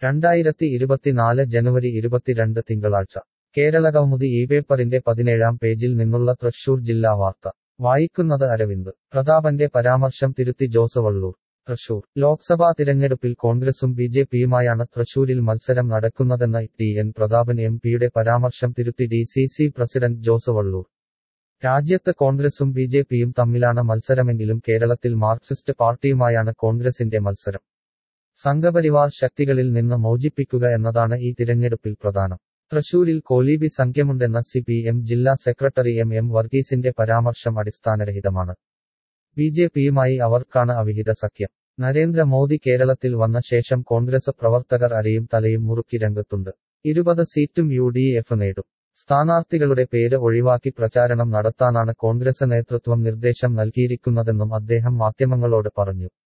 രണ്ടായിരത്തി ഇരുപത്തിനാല് ജനുവരി ഇരുപത്തിരണ്ട് തിങ്കളാഴ്ച കേരള കൗമുദി ഈ പേപ്പറിന്റെ പതിനേഴാം പേജിൽ നിന്നുള്ള തൃശൂർ ജില്ലാ വാർത്ത വായിക്കുന്നത് അരവിന്ദ് പ്രതാപന്റെ പരാമർശം തിരുത്തി ജോസ് വള്ളൂർ തൃശൂർ ലോക്സഭാ തിരഞ്ഞെടുപ്പിൽ കോൺഗ്രസും ബി ജെ പിയുമായാണ് തൃശൂരിൽ മത്സരം നടക്കുന്നതെന്ന ടി എൻ പ്രതാപൻ എം പിയുടെ പരാമർശം തിരുത്തി D C C president Jose Valloor രാജ്യത്ത് കോൺഗ്രസും ബി ജെ പിയും തമ്മിലാണ് മത്സരമെങ്കിലും കേരളത്തിൽ മാർക്സിസ്റ്റ് പാർട്ടിയുമായാണ് കോൺഗ്രസിന്റെ മത്സരം സംഘപരിവാർ ശക്തികളിൽ നിന്ന് മോചിപ്പിക്കുക എന്നതാണ് ഈ തിരഞ്ഞെടുപ്പിൽ പ്രധാനം തൃശൂരിൽ കോലീബി സംഖ്യമുണ്ടെന്ന സി പി എം ജില്ലാ സെക്രട്ടറി എം എം വർഗീസിന്റെ പരാമർശം അടിസ്ഥാനരഹിതമാണ് ബി ജെ പിയുമായി അവർക്കാണ് അവിഹിത സഖ്യം നരേന്ദ്രമോദി കേരളത്തിൽ വന്ന ശേഷം കോൺഗ്രസ് പ്രവർത്തകർ അരയും തലയും മുറുക്കി രംഗത്തുണ്ട് ഇരുപത് സീറ്റും യു ഡി എഫ് നേടും സ്ഥാനാർത്ഥികളുടെ പേര് ഒഴിവാക്കി പ്രചാരണം നടത്താനാണ് കോൺഗ്രസ് നേതൃത്വം നിർദ്ദേശം നൽകിയിരിക്കുന്നതെന്നും അദ്ദേഹം മാധ്യമങ്ങളോട് പറഞ്ഞു